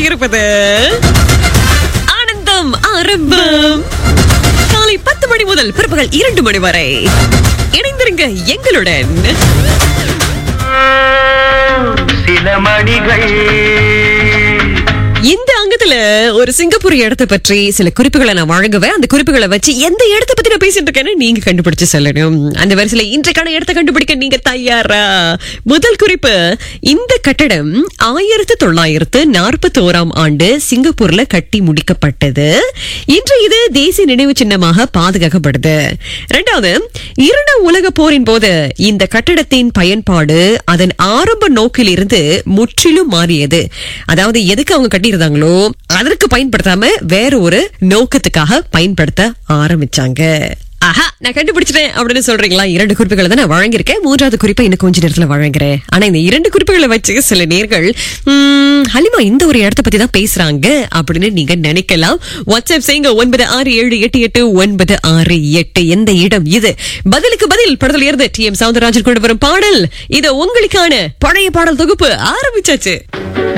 கொண்டிருப்பது ஆனந்தம் ஆரம்பம் காலை பத்து மணி முதல் பிற்பகல் இரண்டு மணி வரை இணைந்திருங்க எங்களுடன் சில மணிகள் இந்த அங்கத்துல ஒரு சிங்கப்பூர் இடத்தை பற்றி சில குறிப்புகளை நான் வழங்குவேன் அந்த குறிப்புகளை வச்சு எந்த இடத்தை பத்தி நான் பேசிட்டு இருக்கேன்னு நீங்க கண்டுபிடிச்சு சொல்லணும் அந்த வரிசையில இன்றைக்கான இடத்தை கண்டுபிடிக்க நீங்க தயாரா முதல் குறிப்பு இந்த கட்டடம் ஆயிரத்து தொள்ளாயிரத்து நாற்பத்தி ஓராம் ஆண்டு சிங்கப்பூர்ல கட்டி முடிக்கப்பட்டது இன்று இது தேசிய நினைவு சின்னமாக பாதுகாக்கப்படுது இரண்டாவது இரண்டாம் உலக போரின் போது இந்த கட்டடத்தின் பயன்பாடு அதன் ஆரம்ப நோக்கிலிருந்து முற்றிலும் மாறியது அதாவது எதுக்கு அவங்க கட்டியிருந்தாங்களோ அதற்கு பயன்படுத்தாம வேற ஒரு நோக்கத்துக்காக பயன்படுத்த ஆரம்பிச்சாங்க ஆஹா நான் கண்டுபிடிச்சிட்டேன் அப்படின்னு சொல்றீங்களா இரண்டு குறிப்புகளை தான் நான் வழங்கியிருக்கேன் மூன்றாவது குறிப்பை இன்னும் கொஞ்ச நேரத்துல வழங்குறேன் ஆனா இந்த இரண்டு குறிப்புகளை வச்சு சில நேர்கள் "ம், ஹலிமா இந்த ஒரு இடத்தை பத்தி தான் பேசுறாங்க அப்படின்னு நீங்க நினைக்கலாம் வாட்ஸ்அப் செய்யுங்க ஒன்பது ஆறு ஏழு எட்டு எட்டு ஒன்பது ஆறு எட்டு எந்த இடம் இது பதிலுக்கு பதில் படத்தில் இருந்து டி எம் சவுந்தரராஜன் கொண்டு வரும் பாடல் இது உங்களுக்கான பழைய பாடல் தொகுப்பு ஆரம்பிச்சாச்சு